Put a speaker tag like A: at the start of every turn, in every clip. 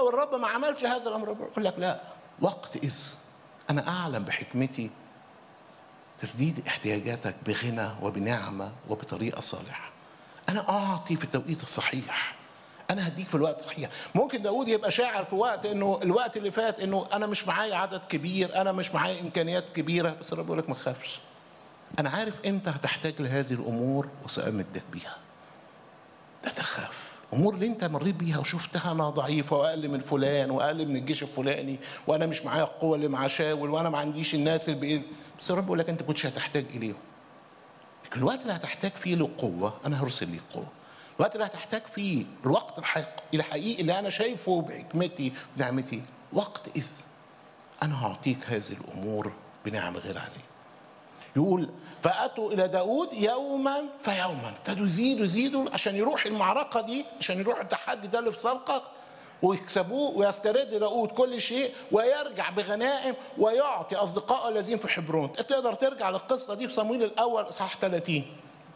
A: لو الرب ما عملش هذا الامر يقول لك لا وقت اذ انا اعلم بحكمتي تسديد احتياجاتك بغنى وبنعمه وبطريقه صالحه انا اعطي في التوقيت الصحيح انا هديك في الوقت الصحيح ممكن داود يبقى شاعر في وقت انه الوقت اللي فات انه انا مش معايا عدد كبير انا مش معايا امكانيات كبيره بس الرب يقول لك ما تخافش انا عارف امتى هتحتاج لهذه الامور وسامدك بيها لا تخاف الامور اللي انت مريت بيها وشفتها انا ضعيفه واقل من فلان واقل من الجيش الفلاني وانا مش معايا القوه اللي مع شاول وانا ما عنديش الناس اللي بإيه. بس الرب يقول لك انت كنتش هتحتاج اليهم لكن الوقت اللي هتحتاج فيه له قوه انا هرسل ليك قوه الوقت اللي هتحتاج فيه الوقت الحقيقي الحقيقي اللي انا شايفه بحكمتي ونعمتي وقت اذ انا هعطيك هذه الامور بنعم غير عليه يقول فاتوا الى داود يوما فيوما ابتدوا يزيدوا يزيدوا عشان يروح المعركه دي عشان يروح التحدي ده اللي في سلقه ويكسبوه ويسترد داود كل شيء ويرجع بغنائم ويعطي اصدقائه الذين في حبرون تقدر ترجع للقصه دي في صمويل الاول اصحاح 30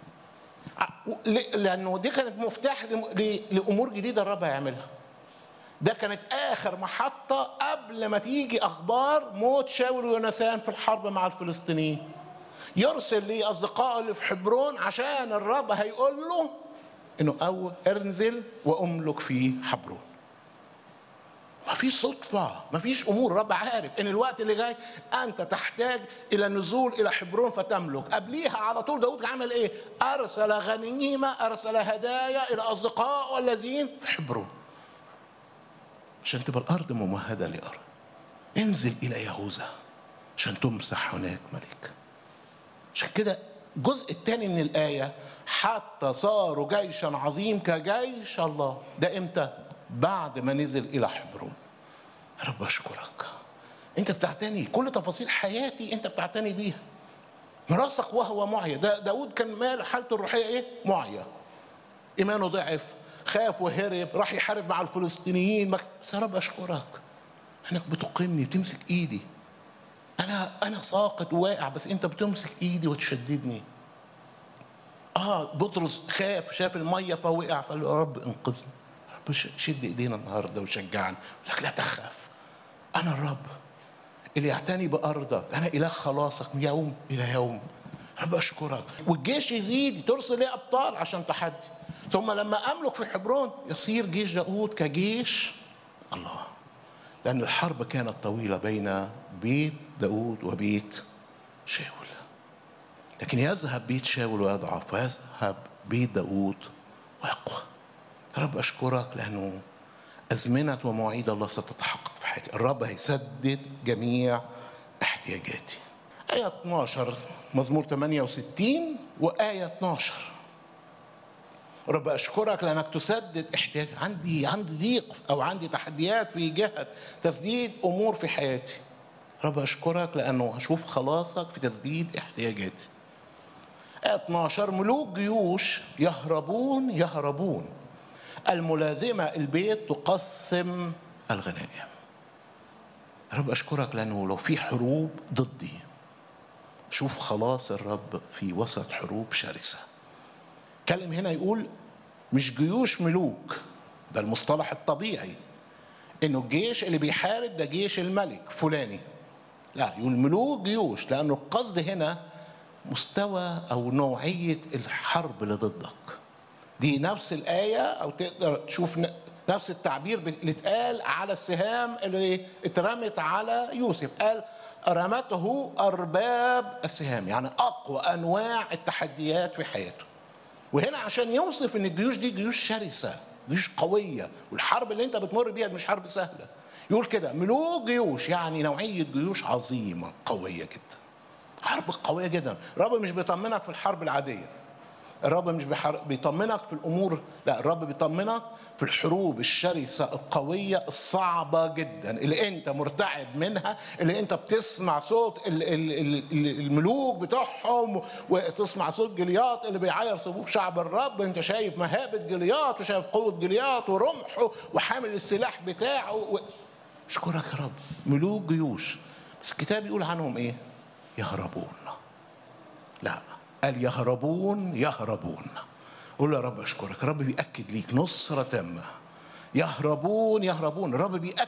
A: لانه دي كانت مفتاح لامور جديده الرب هيعملها ده كانت اخر محطه قبل ما تيجي اخبار موت شاول ويونسان في الحرب مع الفلسطينيين يرسل لاصدقائه اللي في حبرون عشان الرب هيقول له انه او انزل واملك في حبرون ما فيش صدفة ما فيش أمور رب عارف إن الوقت اللي جاي أنت تحتاج إلى النزول إلى حبرون فتملك قبليها على طول داود عمل إيه أرسل غنيمة أرسل هدايا إلى أصدقائه الذين في حبرون عشان تبقى الأرض ممهدة لأرض انزل إلى يهوذا عشان تمسح هناك ملك عشان كده الجزء الثاني من الآية حتى صاروا جيشا عظيم كجيش الله ده إمتى؟ بعد ما نزل إلى حبرون رب أشكرك أنت بتعتني كل تفاصيل حياتي أنت بتعتني بيها مراسق وهو معيا ده داود كان مال حالته الروحية إيه؟ معيا إيمانه ضعف خاف وهرب راح يحارب مع الفلسطينيين بس يا رب أشكرك أنك بتقيمني بتمسك إيدي انا انا ساقط واقع بس انت بتمسك ايدي وتشددني اه بطرس خاف شاف الميه فوقع فقال له يا رب انقذني رب شد ايدينا النهارده وشجعنا لك لا تخاف انا الرب اللي يعتني بارضك انا اله خلاصك من يوم الى يوم رب اشكرك والجيش يزيد ترسل لي ابطال عشان تحدي ثم لما املك في حبرون يصير جيش داود كجيش الله لأن الحرب كانت طويلة بين بيت داود وبيت شاول لكن يذهب بيت شاول ويضعف ويذهب بيت داود ويقوى يا رب أشكرك لأنه أزمنة ومواعيد الله ستتحقق في حياتي الرب هيسدد جميع احتياجاتي آية 12 مزمور 68 وآية 12 رب اشكرك لانك تسدد احتياج عندي عندي ضيق او عندي تحديات في جهه تسديد امور في حياتي رب اشكرك لانه هشوف خلاصك في تسديد احتياجاتي آية 12 ملوك جيوش يهربون يهربون الملازمة البيت تقسم الغنائم رب أشكرك لأنه لو في حروب ضدي شوف خلاص الرب في وسط حروب شرسه كلم هنا يقول مش جيوش ملوك ده المصطلح الطبيعي انه الجيش اللي بيحارب ده جيش الملك فلاني لا يقول ملوك جيوش لانه القصد هنا مستوى او نوعيه الحرب اللي ضدك دي نفس الايه او تقدر تشوف نفس التعبير اللي اتقال على السهام اللي اترمت على يوسف قال رمته ارباب السهام يعني اقوى انواع التحديات في حياته وهنا عشان يوصف ان الجيوش دي جيوش شرسه جيوش قويه والحرب اللي انت بتمر بيها مش حرب سهله يقول كده ملوك جيوش يعني نوعيه جيوش عظيمه قويه جدا حرب قويه جدا الرب مش بيطمنك في الحرب العاديه الرب مش بيطمنك في الامور لا الرب بيطمنك في الحروب الشرسه القويه الصعبه جدا اللي انت مرتعب منها اللي انت بتسمع صوت الملوك بتوعهم وتسمع صوت جلياط اللي بيعاير صفوف شعب الرب انت شايف مهابه جلياط وشايف قوه جلياط ورمحه وحامل السلاح بتاعه و... اشكرك يا رب ملوك جيوش بس الكتاب يقول عنهم ايه يهربون لا قال يهربون يهربون قول يا رب اشكرك رب بيأكد ليك نصرة تامة يهربون يهربون الرب بيأكد